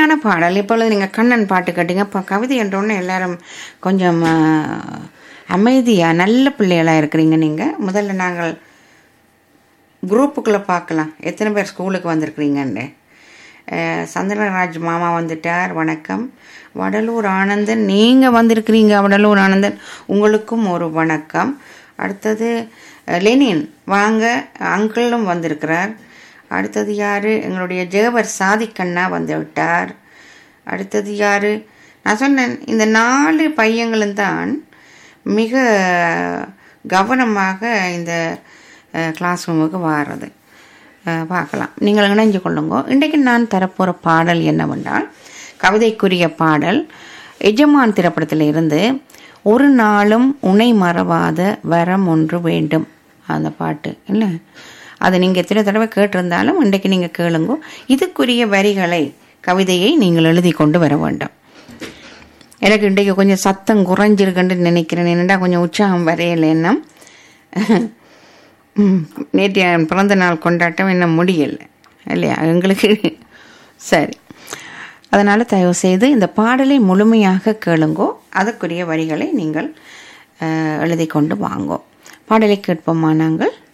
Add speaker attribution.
Speaker 1: அருமையான பாடல் இப்பொழுது நீங்கள் கண்ணன் பாட்டு கேட்டீங்க இப்போ கவிதை என்றோடனே எல்லாரும் கொஞ்சம் ஆஹ், அமைதியா நல்ல பிள்ளைகளாக இருக்கிறீங்க நீங்கள் முதல்ல நாங்கள் குரூப்புக்குள்ளே பார்க்கலாம் எத்தனை பேர் ஸ்கூலுக்கு வந்திருக்கிறீங்கன்னு அஹ், சந்திரராஜ் மாமா வந்துட்டார் வணக்கம் வடலூர் ஆனந்தன் நீங்கள் வந்திருக்கிறீங்க வடலூர் ஆனந்தன் உங்களுக்கும் ஒரு வணக்கம் அடுத்தது அஹ், லெனின் வாங்க அங்கிளும் வந்திருக்கிறார் அடுத்தது யார் எங்களுடைய ஜேவர் சாதிக்கண்ணா வந்து விட்டார் அடுத்தது யார் நான் சொன்னேன் இந்த நாலு பையங்களும் தான் மிக கவனமாக இந்த கிளாஸ் ரூமுக்கு வாரது அஹ், பார்க்கலாம் நீங்கள் இணைஞ்சு கொள்ளுங்க இன்றைக்கு நான் தரப்போகிற பாடல் என்னவென்றால் கவிதைக்குரிய பாடல் எஜமான் திரைப்படத்தில் இருந்து ஒரு நாளும் உனை மறவாத வரம் ஒன்று வேண்டும் அந்த பாட்டு இல்லை அது நீங்கள் எத்தனை தடவை கேட்டிருந்தாலும் இன்றைக்கு நீங்கள் கேளுங்க இதுக்குரிய வரிகளை கவிதையை நீங்கள் எழுதி கொண்டு வர வேண்டும் எனக்கு இன்றைக்கு கொஞ்சம் சத்தம் குறைஞ்சிருக்குன்னு நினைக்கிறேன் என்னடா கொஞ்சம் உற்சாகம் வரையலை என்ன நேற்று என் பிறந்த நாள் கொண்டாட்டம் இன்னும் முடியலை இல்லையா எங்களுக்கு சரி அதனால் தயவு செய்து இந்த பாடலை முழுமையாக கேளுங்கோ அதற்குரிய வரிகளை நீங்கள் அஹ், எழுதி கொண்டு வாங்கோ பாடலை கேட்போமா நாங்கள்